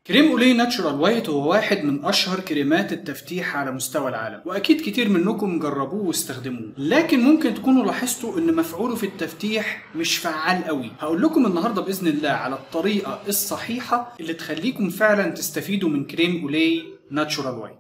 كريم اولي ناتشورال وايت هو واحد من اشهر كريمات التفتيح على مستوى العالم واكيد كتير منكم جربوه واستخدموه لكن ممكن تكونوا لاحظتوا ان مفعوله في التفتيح مش فعال قوي هقول لكم النهارده باذن الله على الطريقه الصحيحه اللي تخليكم فعلا تستفيدوا من كريم اولي ناتشورال وايت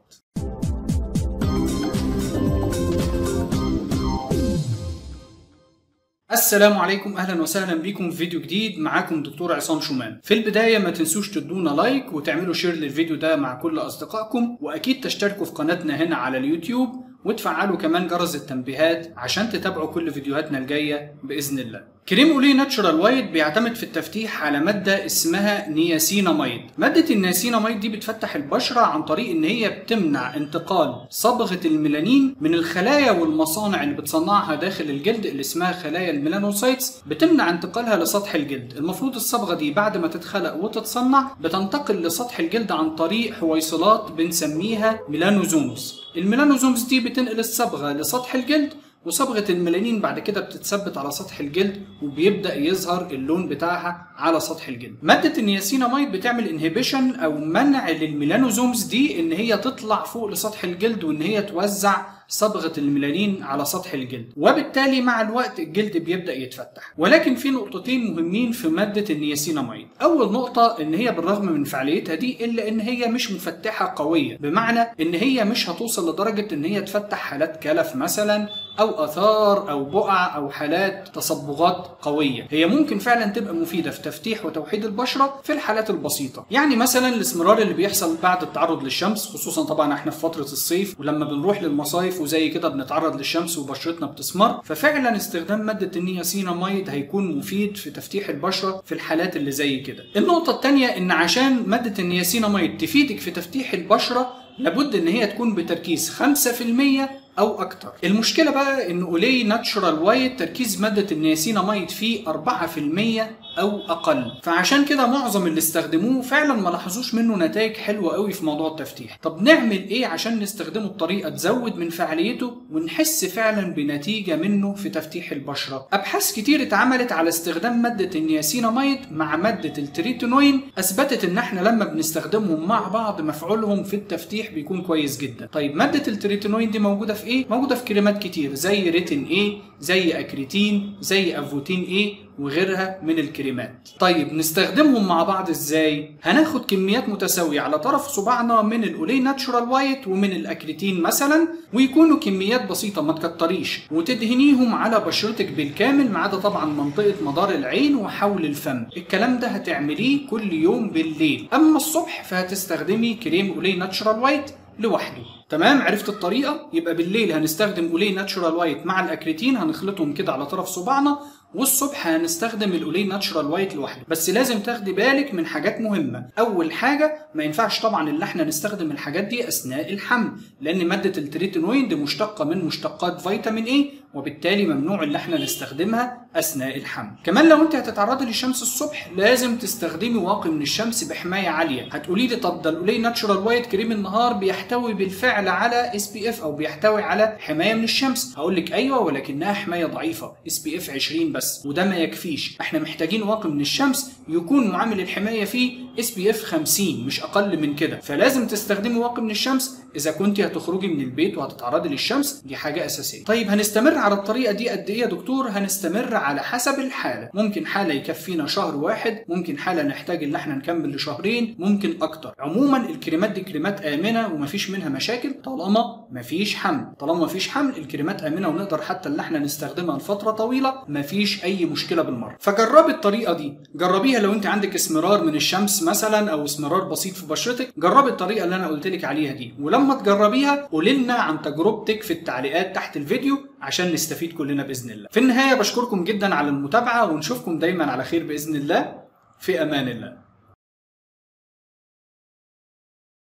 السلام عليكم اهلا وسهلا بكم في فيديو جديد معاكم دكتور عصام شومان في البدايه ما تنسوش تدونا لايك وتعملوا شير للفيديو ده مع كل اصدقائكم واكيد تشتركوا في قناتنا هنا على اليوتيوب وتفعلوا كمان جرس التنبيهات عشان تتابعوا كل فيديوهاتنا الجايه باذن الله كريم اولي ناتشورال وايت بيعتمد في التفتيح على ماده اسمها نياسيناميد ماده النياسيناميد دي بتفتح البشره عن طريق ان هي بتمنع انتقال صبغه الميلانين من الخلايا والمصانع اللي بتصنعها داخل الجلد اللي اسمها خلايا الميلانوسايتس بتمنع انتقالها لسطح الجلد المفروض الصبغه دي بعد ما تتخلق وتتصنع بتنتقل لسطح الجلد عن طريق حويصلات بنسميها ميلانوزومز الميلانوزومز دي بتنقل الصبغه لسطح الجلد وصبغه الميلانين بعد كده بتتثبت على سطح الجلد وبيبدا يظهر اللون بتاعها على سطح الجلد ماده النياسيناميد بتعمل انهبيشن او منع للميلانوزومز دي ان هي تطلع فوق لسطح الجلد وان هي توزع صبغه الميلانين على سطح الجلد وبالتالي مع الوقت الجلد بيبدا يتفتح ولكن في نقطتين مهمين في ماده النياسيناميد اول نقطه ان هي بالرغم من فعاليتها دي الا ان هي مش مفتحه قويه بمعنى ان هي مش هتوصل لدرجه ان هي تفتح حالات كلف مثلا او اثار او بقع او حالات تصبغات قويه هي ممكن فعلا تبقى مفيده في تفتيح وتوحيد البشره في الحالات البسيطه يعني مثلا الاسمرار اللي بيحصل بعد التعرض للشمس خصوصا طبعا احنا في فتره الصيف ولما بنروح للمصايف وزي كده بنتعرض للشمس وبشرتنا بتسمر ففعلا استخدام ماده النياسيناميد هيكون مفيد في تفتيح البشره في الحالات اللي زي كده النقطه الثانيه ان عشان ماده النياسيناميد تفيدك في تفتيح البشره لابد ان هي تكون بتركيز 5% او اكتر المشكله بقى ان اولي ناتشورال وايت تركيز ماده النياسيناميد فيه 4% او اقل فعشان كده معظم اللي استخدموه فعلا ما لاحظوش منه نتائج حلوه قوي في موضوع التفتيح طب نعمل ايه عشان نستخدمه بطريقه تزود من فعاليته ونحس فعلا بنتيجه منه في تفتيح البشره ابحاث كتير اتعملت على استخدام ماده النياسيناميد مع ماده التريتونوين اثبتت ان احنا لما بنستخدمهم مع بعض مفعولهم في التفتيح بيكون كويس جدا طيب ماده التريتونوين دي موجوده في ايه موجوده في كريمات كتير زي ريتين ايه زي اكريتين زي افوتين ايه وغيرها من الكريمات طيب نستخدمهم مع بعض ازاي هناخد كميات متساويه على طرف صباعنا من الاولي ناتشورال وايت ومن الاكريتين مثلا ويكونوا كميات بسيطه ما تكتريش وتدهنيهم على بشرتك بالكامل ما عدا طبعا منطقه مدار العين وحول الفم الكلام ده هتعمليه كل يوم بالليل اما الصبح فهتستخدمي كريم اولي ناتشورال وايت لوحده تمام عرفت الطريقه يبقى بالليل هنستخدم اولي ناتشورال وايت مع الاكريتين هنخلطهم كده على طرف صباعنا والصبح هنستخدم الاولي ناتشورال وايت لوحده بس لازم تاخدي بالك من حاجات مهمه اول حاجه ما ينفعش طبعا ان احنا نستخدم الحاجات دي اثناء الحمل لان ماده التريتينوين دي مشتقه من مشتقات فيتامين اي وبالتالي ممنوع ان احنا نستخدمها اثناء الحمل كمان لو انت هتتعرضي للشمس الصبح لازم تستخدمي واقي من الشمس بحمايه عاليه هتقولي لي طب ده الاولي ناتشورال وايت كريم النهار بيحتوي بالفعل على اس بي اف او بيحتوي على حمايه من الشمس هقول لك ايوه ولكنها حمايه ضعيفه اس بي اف 20 بس وده ما يكفيش احنا محتاجين واقي من الشمس يكون معامل الحمايه فيه اس بي اف 50 مش اقل من كده فلازم تستخدمي واقي من الشمس اذا كنت هتخرجي من البيت وهتتعرضي للشمس دي حاجه اساسيه طيب هنستمر على الطريقه دي قد ايه يا دكتور هنستمر على حسب الحاله ممكن حاله يكفينا شهر واحد ممكن حاله نحتاج ان احنا نكمل لشهرين ممكن اكتر عموما الكريمات دي كريمات امنه ومفيش منها مشاكل طالما مفيش حمل طالما مفيش حمل الكريمات امنه ونقدر حتى ان احنا نستخدمها لفتره طويله مفيش اي مشكله بالمره فجربي الطريقه دي جربيها لو انت عندك اسمرار من الشمس مثلا او اسمرار بسيط في بشرتك جربي الطريقه اللي انا قلت لك عليها دي ولما تجربيها قولي لنا عن تجربتك في التعليقات تحت الفيديو عشان نستفيد كلنا باذن الله في النهايه بشكركم جدا على المتابعه ونشوفكم دايما على خير باذن الله في امان الله